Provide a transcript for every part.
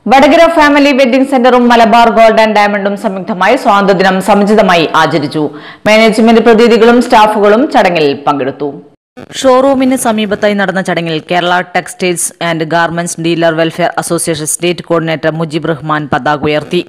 Vadakara family wedding സെന്ററും Malabar gold and ഡയമണ്ടും സംയുക്തമായി സ്വാതന്ത്ര്യദിനം സമുചിതമായി ആചരിച്ചു മാനേജ്മെന്റ് പ്രതിനിധികളും സ്റ്റാഫുകളും ചടങ്ങിൽ പങ്കെടുത്തു ഷോറൂമിന് സമീപത്തായി നടന്ന ചടങ്ങിൽ Kerala textiles and garments dealer welfare association state coordinator Mujeeb Rahman പതാക ഉയർത്തി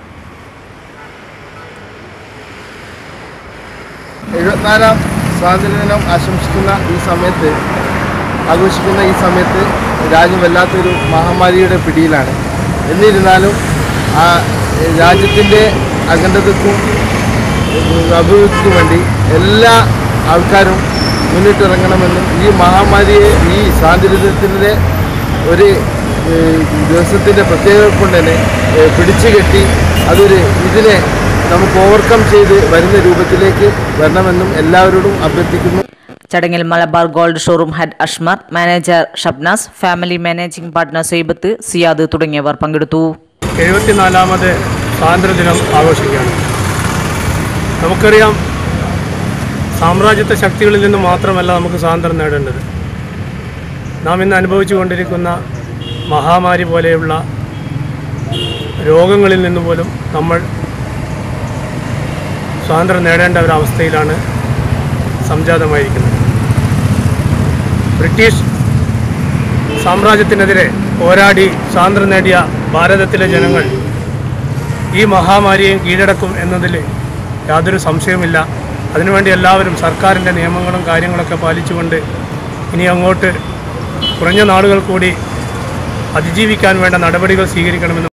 എഴുപത്തിനാലാം സ്വാതന്ത്ര്യദിനം ആശംസിക്കുന്ന ഈ സമയത്ത് ആഘോഷിക്കുന്ന ഈ സമയത്ത് രാജ്യം വല്ലാത്തൊരു മഹാമാരിയുടെ പിടിയിലാണ് എന്നിരുന്നാലും ആ രാജ്യത്തിൻ്റെ അഖണ്ഡതയ്ക്കും അഭിവൃദ്ധിക്കും വേണ്ടി എല്ലാ ആൾക്കാരും മുന്നിട്ടിറങ്ങണമെന്നും ഈ മഹാമാരിയെ ഈ സ്വാതന്ത്ര്യദിനത്തിൻ്റെ ഒരു ഏഹ്, ദിവസത്തിൻ്റെ പ്രത്യേകത കൊണ്ട് തന്നെ ഏഹ്, പിടിച്ചു കെട്ടി അതൊരു ഇതിനെ നമുക്ക് ഓവർകം ചെയ്ത് വരുന്ന രൂപത്തിലേക്ക് വരണമെന്നും എല്ലാവരോടും അഭ്യർത്ഥിക്കുന്നു ചടങ്ങിൽ Malabar gold showroom head Ashmar manager Shabnas family managing partner Saibath Siyad തുടങ്ങിയവർ പങ്കെടുത്തു എഴുപത്തിനാലാമത് സ്വാതന്ത്ര്യദിനം ആഘോഷിക്കുകയാണ് നമുക്കറിയാം സാമ്രാജ്യത്വ ശക്തികളിൽ നിന്ന് മാത്രമല്ല നമുക്ക് സ്വാതന്ത്ര്യം നേടേണ്ടത് നാം ഇന്ന് അനുഭവിച്ചു കൊണ്ടിരിക്കുന്ന മഹാമാരി പോലെയുള്ള രോഗങ്ങളിൽ നിന്ന് പോലും നമ്മൾ സ്വാതന്ത്ര്യം നേടേണ്ട ഒരവസ്ഥയിലാണ് സംജാതമായിരിക്കുന്നത് ബ്രിട്ടീഷ് സാമ്രാജ്യത്തിനെതിരെ പോരാടി സ്വാതന്ത്ര്യം നേടിയ ഭാരതത്തിലെ ജനങ്ങൾ ഈ മഹാമാരിയെയും കീഴടക്കും എന്നതിൽ യാതൊരു സംശയവുമില്ല അതിനുവേണ്ടി എല്ലാവരും സർക്കാരിൻ്റെ നിയമങ്ങളും കാര്യങ്ങളൊക്കെ പാലിച്ചുകൊണ്ട് ഇനി അങ്ങോട്ട് കുറഞ്ഞ നാളുകൾ കൂടി അതിജീവിക്കാൻ വേണ്ട നടപടികൾ സ്വീകരിക്കണമെന്ന്